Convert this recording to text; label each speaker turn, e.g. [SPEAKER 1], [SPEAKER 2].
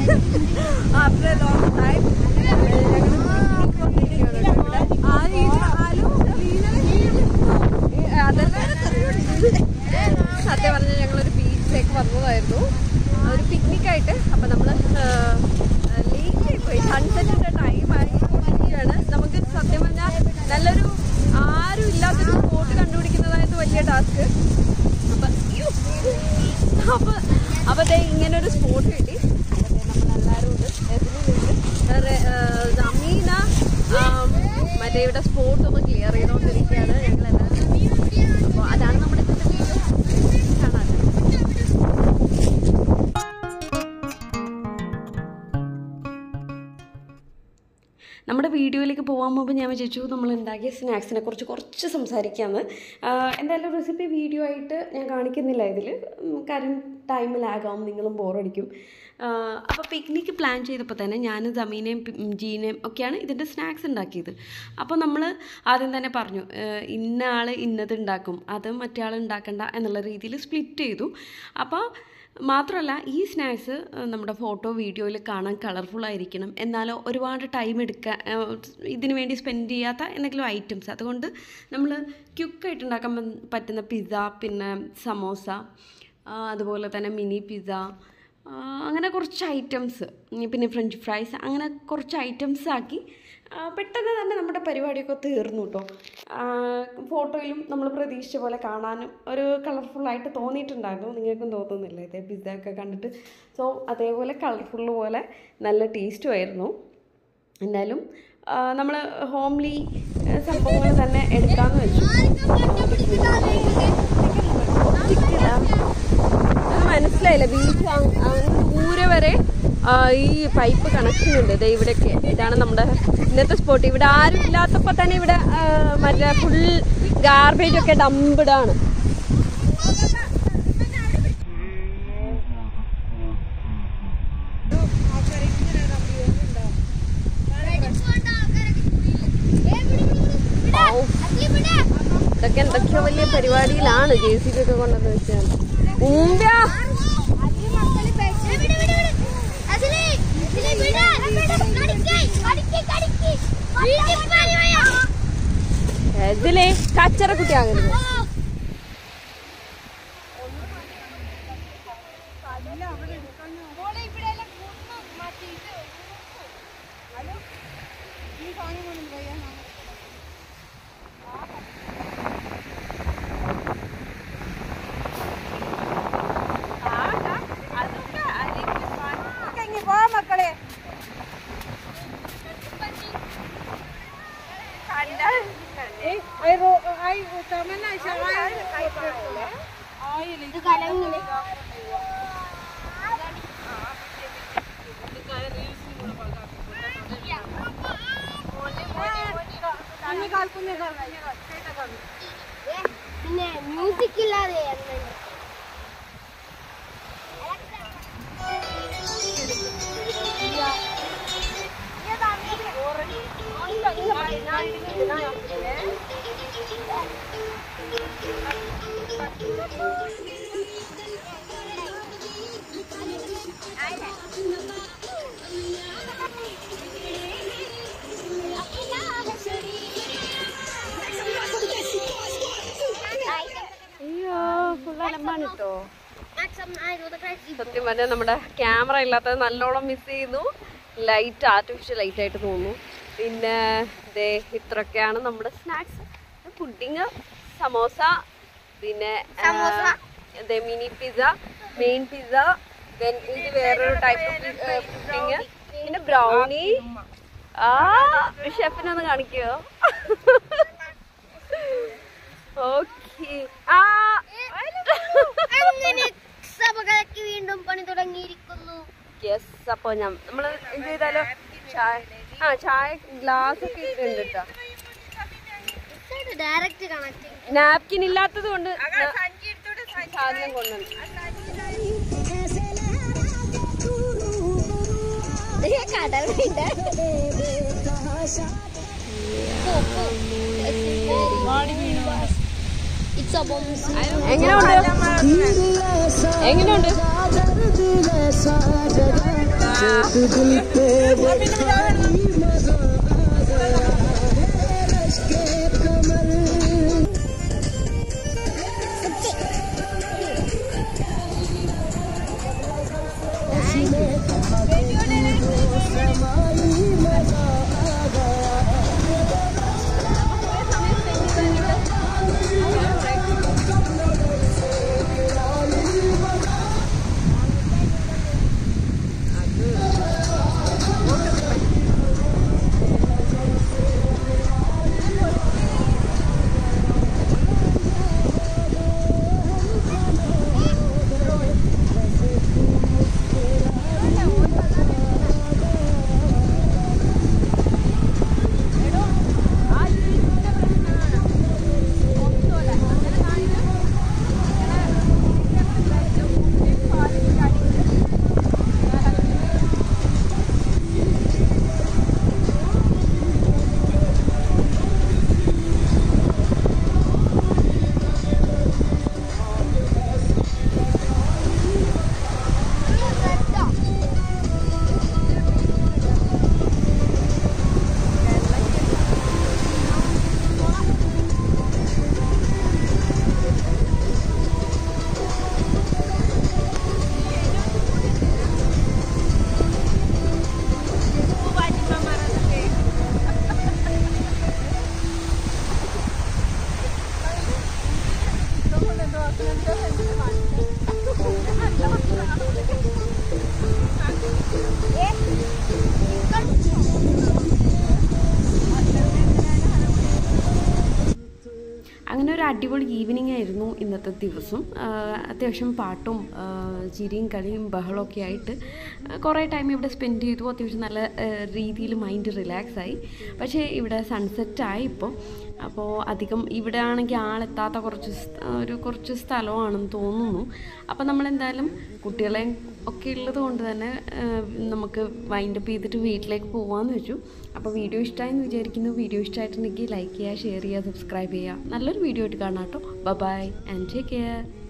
[SPEAKER 1] After A long time സത്യം പറഞ്ഞാൽ ഞങ്ങളൊരു ബീച്ചിലേക്ക് വന്നതായിരുന്നു ഒരു പിക്നിക് ആയിട്ട് അപ്പൊ നമ്മള് ലേറ്റ് പോയി സൺസെറ്റിന്റെ ടൈമായി ഇരിക്കുകയാണ് നമുക്ക് സത്യം പറഞ്ഞാൽ നല്ലൊരു ആരും ഇല്ലാത്തൊരു സ്പോട്ട് കണ്ടുപിടിക്കുന്നതായിട്ട് വലിയ ടാസ്ക് അപ്പൊ അയ്യോ. അപ്പൊ അപ്പൊ ദേ ഇങ്ങനെ ഒരു സ്പോട്ട് കിട്ടി അപ്പൊ ദേ നമ്മളെല്ലാരും ഉണ്ട് എതിലുണ്ട് അമീന മറ്റേ ഇവിടെ സ്പോട്ട് ഒന്ന് ക്ലിയർ ചെയ്തോണ്ടിരിക്കുകയാണ് ഞങ്ങളെല്ലാവരും അപ്പൊ അതാണ് നമ്മുടെ ഇന്നത്തെ വീഡിയോ കാണാൻ നമ്മുടെ വീഡിയോയിലേക്ക് പോകാൻ മുമ്പ് ഞാൻ വിചാരിച്ചു നമ്മൾ ഉണ്ടാക്കിയ സ്നാക്സിനെ കുറിച്ച് കുറച്ച് സംസാരിക്കാമെന്ന് ആഹ് എന്തായാലും റെസിപ്പി വീഡിയോ ആയിട്ട് ഞാൻ കാണിക്കുന്നില്ല ഇതിൽ കാര്യം ടൈം ലാഗാവും നിങ്ങളും ബോറടിക്കും അപ്പോൾ പിക്നിക്ക് പ്ലാൻ ചെയ്തപ്പോൾ തന്നെ ഞാൻ ജമീനയും പി- ജീനയും ഒക്കെയാണ് ഇതിൻ്റെ സ്നാക്സ് ഉണ്ടാക്കിയത് അപ്പോൾ നമ്മൾ ആദ്യം തന്നെ പറഞ്ഞു ആഹ് ഇന്ന ആൾ ഇന്നത് ഉണ്ടാക്കും അത് മറ്റേ ആൾ ഉണ്ടാക്കണ്ട എന്നുള്ള രീതിയിൽ സ്പ്ലിറ്റ് ചെയ്തു അപ്പോൾ മാത്രമല്ല ഈ സ്നാക്സ് നമ്മുടെ ഫോട്ടോ വീഡിയോയിൽ കാണാൻ കളർഫുൾ ആയിരിക്കണം എന്നാലോ ഒരുപാട് ടൈം എടുക്കാൻ ഇതിനു വേണ്ടി സ്പെൻഡ് ചെയ്യാത്ത എന്തെങ്കിലും ഐറ്റംസ് അതുകൊണ്ട് നമ്മൾ ക്യുക്കായിട്ട് ഉണ്ടാക്കാൻ പ- പറ്റുന്ന പിസ്സ പിന്നെ സമോസ ആ, അതുപോലെ തന്നെ മിനി പിസ്സ ആ, അങ്ങനെ കുറച്ച് ഐറ്റംസ് പിന്നെ ഫ്രഞ്ച് ഫ്രൈസ് അങ്ങനെ കുറച്ച് ഐറ്റംസ് ആക്കി ആ, പെട്ടെന്ന് തന്നെ നമ്മുടെ പരിപാടിയൊക്കെ തീർന്നു കേട്ടോ ഫോട്ടോയിലും നമ്മൾ പ്രതീക്ഷിച്ച പോലെ കാണാനും ഒരു കളർഫുള്ളായിട്ട് തോന്നിയിട്ടുണ്ടായിരുന്നു നിങ്ങൾക്കും തോന്നുന്നില്ല ഇതേ പിസ്സ ഒക്കെ കണ്ടിട്ട് സോ അതേപോലെ കളർഫുൾ പോലെ നല്ല ടേസ്റ്റും ആയിരുന്നു എന്തായാലും നമ്മൾ ഹോംലി സംഭവങ്ങൾ തന്നെ എടുക്കാമെന്ന് വെച്ചു അത് മനസ്സിലായില്ല ബീച്ച് ദൂരെ വരെ ആ, ഈ പൈപ്പ് കണക്ഷൻ ഉണ്ട് ദേ ഇവിടെയൊക്കെ ഇതാണ് നമ്മുടെ ഇന്നത്തെ സ്പോട്ട് ഇവിടെ ആരും ഇല്ലാത്തപ്പോൾ തന്നെ ഇവിടെ ആ, മറ്റേ ഫുൾ ഗാർബേജ് ഒക്കെ ഡംപിടാണ് ഇതൊക്കെ എന്തൊക്കെയോ വലിയ പരിപാടിയിലാണ് ജെ സി ബി ഒക്കെ കൊണ്ടുവന്ന് വെച്ചാൽ ഊമ്പ്യാ ഇതിലേ കച്ചറ കുട്ടിയാകരുത്
[SPEAKER 2] മക്കളെ ഇത് കലങ്ങിന് പിന്നെ മ്യൂസിക് ഇല്ലാതെ
[SPEAKER 1] അയ്യോ ഫുൾ അലമ്പാണ് കേട്ടോ
[SPEAKER 2] I know the Christ.
[SPEAKER 1] സത്യം പറഞ്ഞാൽ നമ്മുടെ ക്യാമറ ഇല്ലാത്തത് നല്ലോണം മിസ് ചെയ്യുന്നു ലൈറ്റ് ആർട്ടിഫിഷ്യൽ ലൈറ്റ് ആയിട്ട് തോന്നുന്നു പിന്നെ ദേ ഇത്രയൊക്കെയാണ് നമ്മുടെ സ്നാക്സ് പുഡിങ് സമോസ പിന്നെ
[SPEAKER 2] സമോസ.
[SPEAKER 1] ദേ mini pizza main pizza then ഇത് വേറൊരു ടൈപ്പ് പുഡിങ് പിന്നെ ബ്രൗണി ആ ഷെഫിനൊന്ന് കാണിക്കോ ഓക്കെ ആ
[SPEAKER 2] അങ്ങനെ സഭകളൊക്കെ വീണ്ടും പണി തുടങ്ങിയിരിക്കുന്നു
[SPEAKER 1] യെസ് അപ്പൊ ഞാൻ നമ്മള് എന്ത് ചെയ്താലോ ചായ ആ ചായ ഗ്ലാസ് ഒക്കെ ഇട്ടുണ്ട് കേട്ടോ
[SPEAKER 2] ഡയറക്റ്റ് കണക്ട്
[SPEAKER 1] നാപ്കിൻ ഇല്ലാത്തത് കൊണ്ട് സാധനം കൊണ്ടുവന്നു
[SPEAKER 2] കടലുണ്ട് ഇറ്റ്സ് എ ബോംസ്
[SPEAKER 1] എങ്ങനെയുണ്ട് എങ്ങനെയുണ്ട് അങ്ങനെ ഒരു അടിപൊളി ഈവനിങ് ആയിരുന്നു ഇന്നത്തെ ദിവസം ആ, അത്യാവശ്യം പാട്ടും ആ, ചിരിയും കളിയും ബഹളമൊക്കെ ആയിട്ട് ആ, കുറേ ടൈം ഇവിടെ സ്പെൻഡ് ചെയ്തു അത്യാവശ്യം നല്ല രീതിയിൽ മൈൻഡ് റിലാക്സ് ആയി പക്ഷേ ഇവിടെ സൺസെറ്റ് ആയി ഇപ്പോൾ അപ്പോൾ അധികം ഇവിടെ ആണെങ്കിൽ ആളെത്താത്ത കുറച്ച് സ്- ഒരു കുറച്ച് സ്ഥലമാണെന്ന് തോന്നുന്നു അപ്പോൾ നമ്മളെന്തായാലും കുട്ടികളെയും ഒക്കെ ഉള്ളത് കൊണ്ട് തന്നെ ആ, നമുക്ക് വൈൻഡപ്പ് ചെയ്തിട്ട് വീട്ടിലേക്ക് പോകാമെന്ന് വെച്ചു അപ്പോൾ വീഡിയോ ഇഷ്ടമായെന്ന് വിചാരിക്കുന്നു വീഡിയോ ഇഷ്ടമായിട്ടുണ്ടെങ്കിൽ ലൈക്ക് ചെയ്യുക ഷെയർ ചെയ്യുക സബ്സ്ക്രൈബ് ചെയ്യുക നല്ലൊരു വീഡിയോ ആയിട്ട് കാണാം കേട്ടോ ബൈ ആൻഡ് ടേക്ക് കെയർ